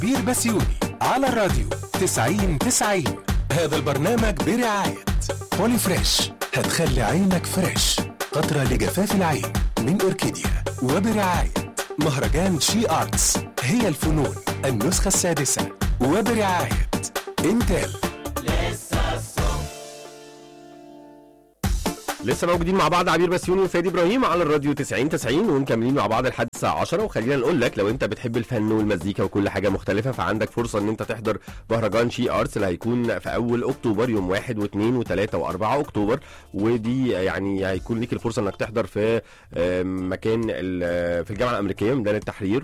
بير بسيوني على الراديو 90 90 هذا البرنامج برعاية بولي فريش هتخلي عينك فريش قطرة لجفاف العين من أوركيديا وبرعاية مهرجان شي آرتس هي الفنون النسخة السادسة وبرعاية انتل لسه موجودين مع بعض عبير بسيوني وفادي ابراهيم على الراديو 90 90 ومكملين مع بعض لحد الساعه 10 وخلينا نقول لك لو انت بتحب الفن والمزيكا وكل حاجه مختلفه فعندك فرصه ان انت تحضر مهرجان شي ارتس اللي هيكون في اول اكتوبر يوم 1 و2 و3 و4 اكتوبر ودي يعني هيكون ليك الفرصه انك تحضر في آه، مكان ال- في الجامعه الامريكيه ميدان التحرير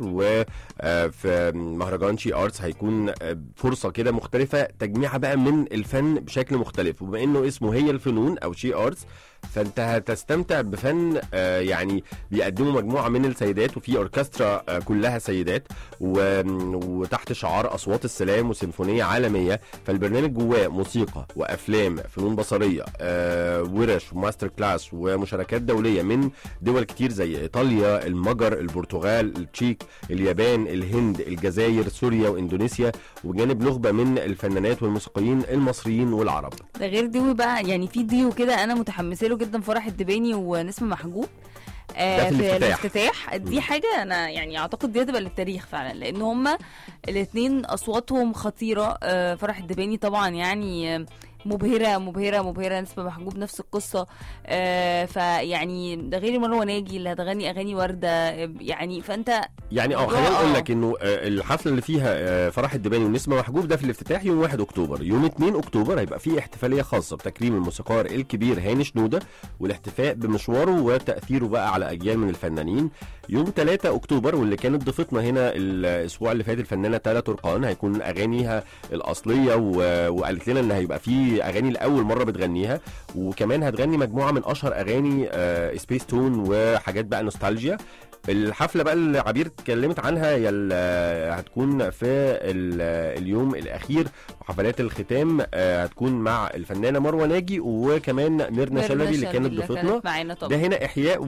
وفي مهرجان شي ارتس هيكون آه، فرصه كده مختلفه تجميعها بقى من الفن بشكل مختلف وبما انه اسمه هي الفنون او شي ارتس فانت هتستمتع بفن آه، يعني بيقدموا مجموعه من السيدات وفي اوركسترا آه، كلها سيدات و- وتحت شعار اصوات السلام وسيمفونيه عالميه فالبرنامج جواه موسيقى وافلام فنون بصريه آه، ورش وماستر كلاس ومشاركات دوليه من دول كتير زي ايطاليا المجر البرتغال التشيك اليابان الهند الجزائر سوريا واندونيسيا وجانب نخبه من الفنانات والموسيقيين المصريين والعرب ده غير ديو بقى يعني في ديو كده انا متحمسه له جدا فرح الدباني ونسمة محجوب آه، ده في الافتتاح. الافتتاح دي حاجه انا يعني اعتقد دي هتبقى للتاريخ فعلا لان هما الاثنين اصواتهم خطيره آه، فرح الدباني طبعا يعني آه، مبهرة مبهرة مبهرة نسمة محجوب نفس القصة آه فيعني ده غير مروة ناجي اللي هتغني أغاني وردة آه، يعني فأنت يعني اه الموضوع خلينا نقول آه. لك انه آه، الحفله اللي فيها آه، فرح الدباني ونسمه محجوب ده في الافتتاح يوم 1 اكتوبر يوم 2 اكتوبر هيبقى فيه احتفاليه خاصه بتكريم الموسيقار الكبير هاني شنوده والاحتفاء بمشواره وتاثيره بقى على اجيال من الفنانين يوم 3 اكتوبر واللي كانت ضيفتنا هنا الاسبوع اللي فات الفنانه تالا ترقان هيكون اغانيها الاصليه و... وقالت لنا ان هيبقى في اغاني لاول مره بتغنيها وكمان هتغني مجموعه من اشهر اغاني آه سبيس تون وحاجات بقى نوستالجيا الحفله بقى اللي عبير اتكلمت عنها هي ال- هتكون في ال- اليوم الاخير وحفلات الختام آه، هتكون مع الفنانه مروه ناجي وكمان ميرنا شلبي اللي كانت ضيفتنا معانا ده طبعا هنا احياء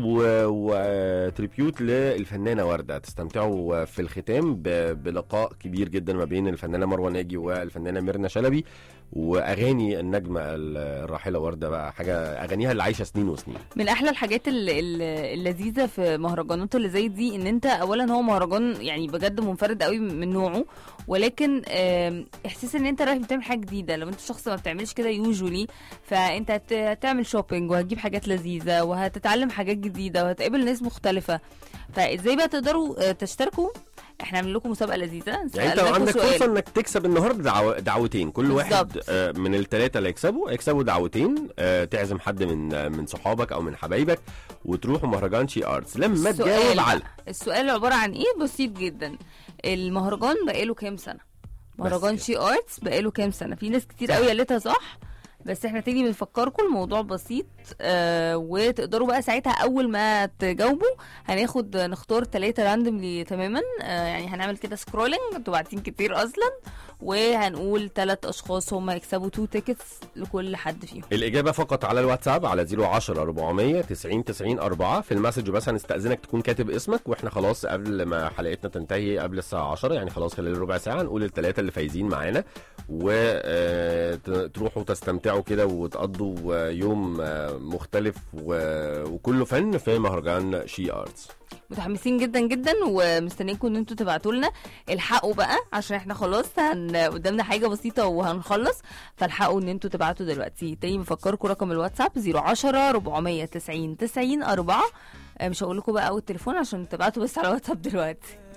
وتريبيوت للفنانه ورده تستمتعوا في الختام ب- بلقاء كبير جدا ما بين الفنانه مروه ناجي والفنانه ميرنا شلبي واغاني النجمه الراحله ورده بقى حاجه اغانيها اللي عايشه سنين وسنين من احلى الحاجات ال- ال- اللذيذه في مهرجانات اللي زي دي ان انت اولا هو مهرجان يعني بجد منفرد قوي من نوعه ولكن آم، احساس ان انت رايح بتعمل حاجه جديده لو انت شخص ما بتعملش كده يوجولي فانت هت- هتعمل شوبينج وهتجيب حاجات لذيذه وهتتعلم حاجات جديده وهتقابل ناس مختلفه فازاي بقى تقدروا آه، تشتركوا احنا عاملين لكم مسابقه لذيذه يعني انت سألناكم عندك سؤال. فرصه انك تكسب النهارده دعو... دعوتين كل واحد بالظبط. آه، من الثلاثه اللي هيكسبوا هيكسبوا دعوتين آه، تعزم حد من آه، من صحابك او من حبايبك وتروحوا مهرجان شي ارتس لما السؤال تجاوب بقى. على السؤال عباره عن ايه بسيط جدا المهرجان بقاله كام سنه مهرجان كده. شي ارتس بقاله كام سنه في ناس كتير قوي قالتها صح بس احنا تاني بنفكركم الموضوع بسيط آه وتقدروا بقى ساعتها اول ما تجاوبوا هناخد نختار ثلاثة راندوملي تماما آه يعني هنعمل كده سكرولنج انتوا باعتين كتير اصلا وهنقول ثلاث اشخاص هم يكسبوا تو تيكتس لكل حد فيهم الإجابة فقط على الواتساب على 010 400 90 90 4 في المسج بس هنستأذنك تكون كاتب اسمك واحنا خلاص قبل ما حلقتنا تنتهي قبل الساعة 10 يعني خلاص خلال ربع ساعة نقول الثلاثة اللي فايزين معانا وتروحوا تستمتعوا كده وتقضوا آه، يوم آه، مختلف و- وكله فن في مهرجان شي ارتس متحمسين جدا جدا ومستنيينكم ان انتوا تبعتوا لنا الحقوا بقى عشان احنا خلاص هن... قدامنا حاجه بسيطه وهنخلص فالحقوا ان انتوا تبعتوا دلوقتي تاني بفكركم رقم الواتساب 010 490 90 4 آه، مش هقول لكم بقى اول التليفون عشان تبعتوا بس على واتساب دلوقتي